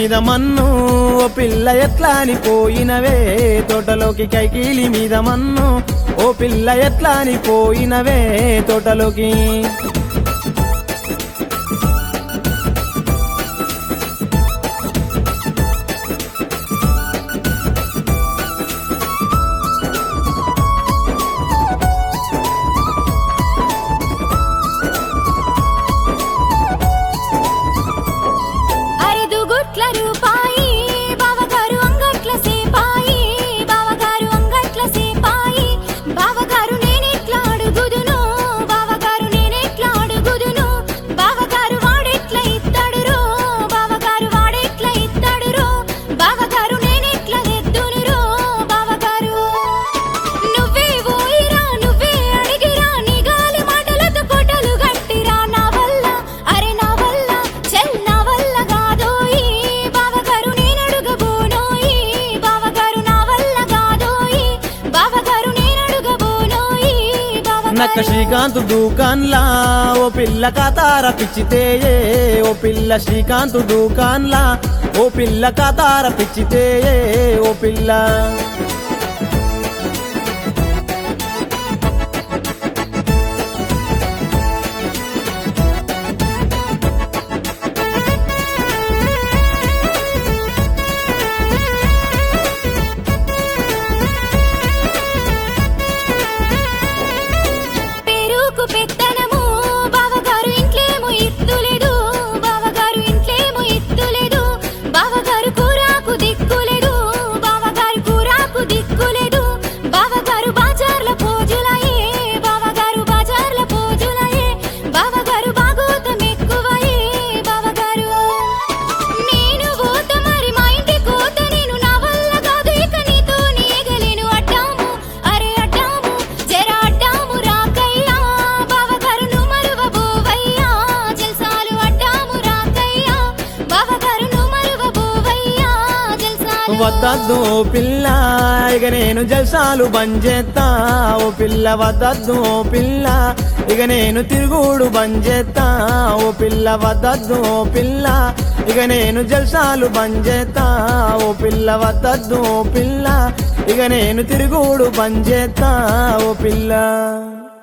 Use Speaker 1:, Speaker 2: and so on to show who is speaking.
Speaker 1: మీద మన్ను ఓ పిల్ల ఎట్లా అని పోయినవే తోటలోకి కైకీలి మీద మన్ను ఓ పిల్ల ఎట్లా అని పోయినవే తోటలోకి
Speaker 2: అరెదు గుట్ల రూపాయి బావగారు అంగట్ల సేపాయి బావగారు అంగట్ల సేపాయి బావగారు నేనెట్లా అడుగుదును బావగారు నేనెట్లా అడుగుదును బావగారు వాడెట్ల ఇత్తడురో బావగారు వాడెట్ల ఇత్తడురో బావగారు నేనెట్ల ఎద్దునురో బావగారు నువ్వే ఓయిరా నువ్వే అడిగిరా నీ గాలి మాటలతో కోటలు గట్టిరా నా వల్ల అరే నా వల్ల చెల్ నా వల్ల కాదోయి బావగారు నేనడుగబోనోయి బావగారు నా వల్ల కాదోయి బావగారు నేనడుగబోనోయి
Speaker 1: నక్క
Speaker 2: బావగారు
Speaker 1: శ్రీకాంత్ దూకాన్లా ఓ పిల్ల కాతార పిచ్చితే ఓ పిల్ల శ్రీకాంత్ దూకాన్లా ఓ పిల్ల కాతార పిచ్చితే ఓ పిల్ల
Speaker 2: పెరుకు పెత్తనము బావగారు ఇంట్లేమో ఎత్తులేదు బావగారు ఇంట్లేమో ఎత్తులేదు బావగారు కూరాకు దిక్కులేదు బావగారు కూరాకు దిక్కులేదు బావగారు బాజార్ల పోజులయే బావగారు బాజార్ల పోజులయే బావగారు బాగోతం ఎక్కువయే బావగారు నేను పోత మరి మా ఇంటి కోత నేను నా వల్ల కాదు ఇక నీతో నీగలేను అడ్డాము అరే అడ్డాము జర అడ్డాము రాకయ్యా బావగారు నువ్వు మరువబోవయ్యా జల్సాలు అడ్డాము రాకయ్యా బావగారు నువ్వు మరువబోవయ్యా జల్సాలు
Speaker 1: వద్దద్దు ఓ పిల్ల ఇక నేను జల్సాలు బంజేత్తా ఓ పిల్ల వద్దద్దు ఓ పిల్ల ఇక నేను తిరుగుడు బంజేత్తా ఓ పిల్ల వద్దద్దు ఓ పిల్ల ఇక నేను జల్సాలు బంజేత్తా ఓ పిల్ల వద్దద్దు ఓ పిల్ల ఇక నేను తిరుగుడు బంజేత్తా ఓ పిల్ల